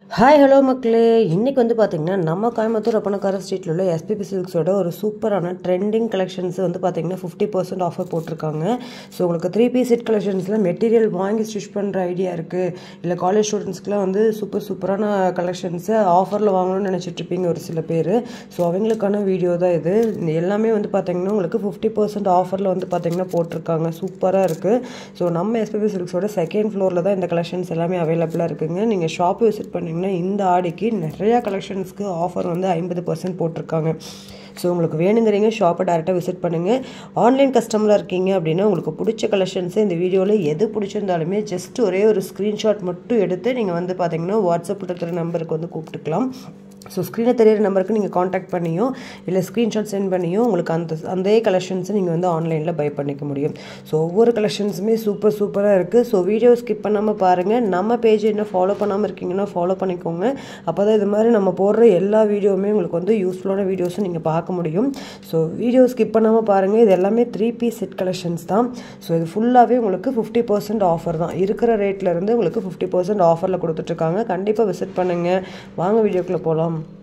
hi hello மக்களே இன்றைக்கி வந்து பார்த்திங்கன்னா நம்ம கோயம்புத்தூர் அப்பனக்கார ஸ்ட்ரீட்டில் உள்ள எஸ்பிபி சில்க்ஸோட ஒரு சூப்பரான ட்ரெண்டிங் கலெக்ஷன்ஸ் வந்து பார்த்திங்கன்னா ஃபிஃப்டி பர்சன்ட் ஆஃபர் போட்டிருக்காங்க ஸோ உங்களுக்கு த்ரீ பீஸ் செட் கலெக்ஷன்ஸில் மெட்டீரியல் வாங்கி ஸ்டிச் பண்ணுற ஐடியா இருக்குது இல்லை காலேஜ் ஸ்டூடெண்ட்ஸ்க்குலாம் வந்து சூப்பர் சூப்பரான கலெக்ஷன்ஸு ஆஃபரில் வாங்கணும்னு நினச்சிட்டு இருப்பீங்க ஒரு சில பேர் ஸோ அவங்களுக்கான வீடியோ தான் இது இது எல்லாமே வந்து பார்த்திங்கன்னா உங்களுக்கு ஃபிஃப்டி பர்சன்ட் ஆஃபரில் வந்து பார்த்திங்கன்னா போட்டிருக்காங்க சூப்பராக இருக்குது ஸோ நம்ம எஸ்பிபி சில்க்ஸோட செகண்ட் ஃப்ளோரில் தான் இந்த கலெக்ஷன்ஸ் எல்லாமே அவைலபிளாக இருக்குங்க நீங்கள் ஷாப் விசிட் பண்ணிங்கன்னா இந்த ஆடிக்கு நிறையா கலெக்ஷன்ஸ்க்கு ஆஃபர் வந்து ஐம்பது பர்சன்ட் போட்டிருக்காங்க ஸோ உங்களுக்கு வேணுங்கிறீங்க ஷாப்பை டேரெக்டாக விசிட் பண்ணுங்கள் ஆன்லைன் கஸ்டமராக இருக்கீங்க அப்படின்னா உங்களுக்கு பிடிச்ச கலெக்ஷன்ஸு இந்த வீடியோவில் எது பிடிச்சிருந்தாலுமே ஜஸ்ட் ஒரே ஒரு ஸ்க்ரீன்ஷாட் மட்டும் எடுத்து நீங்கள் வந்து பார்த்தீங்கன்னா வாட்ஸ்அப்பில் இருக்கிற நம்பருக்கு வந்து கூப்பிட்டுக்கலாம் ஸோ ஸ்க்ரீனில் தெரியிற நம்பருக்கு நீங்கள் காண்டாக்ட் பண்ணியோ இல்லை ஸ்க்ரீன்ஷாட் சென்ட் பண்ணியோ உங்களுக்கு அந்த அந்த கலெக்ஷன்ஸை நீங்கள் வந்து ஆன்லைனில் பை பண்ணிக்க முடியும் ஸோ ஒவ்வொரு கலெக்ஷன்ஸுமே சூப்பர் சூப்பராக இருக்குது ஸோ வீடியோ ஸ்கிப் பண்ணாமல் பாருங்கள் நம்ம பேஜ் என்ன ஃபாலோ பண்ணாமல் இருக்கீங்கன்னா ஃபாலோ பண்ணிக்கோங்க அப்போ தான் இது மாதிரி நம்ம போடுற எல்லா வீடியோவுமே உங்களுக்கு வந்து யூஸ்ஃபுல்லான வீடியோஸும் நீங்கள் பார்க்க முடியும் ஸோ வீடியோ ஸ்கிப் பண்ணாமல் பாருங்கள் இது எல்லாமே த்ரீ பீஸ் செட் கலெக்ஷன்ஸ் தான் ஸோ இது ஃபுல்லாகவே உங்களுக்கு ஃபிஃப்டி பர்சன்ட் ஆஃபர் தான் இருக்கிற ரேட்லேருந்து உங்களுக்கு ஃபிஃப்டி பர்சன்ட் ஆஃபரில் கொடுத்துட்ருக்காங்க கண்டிப்பாக விசிட் பண்ணுங்கள் வாங்க வீடியோக்குள்ளே போகலாம்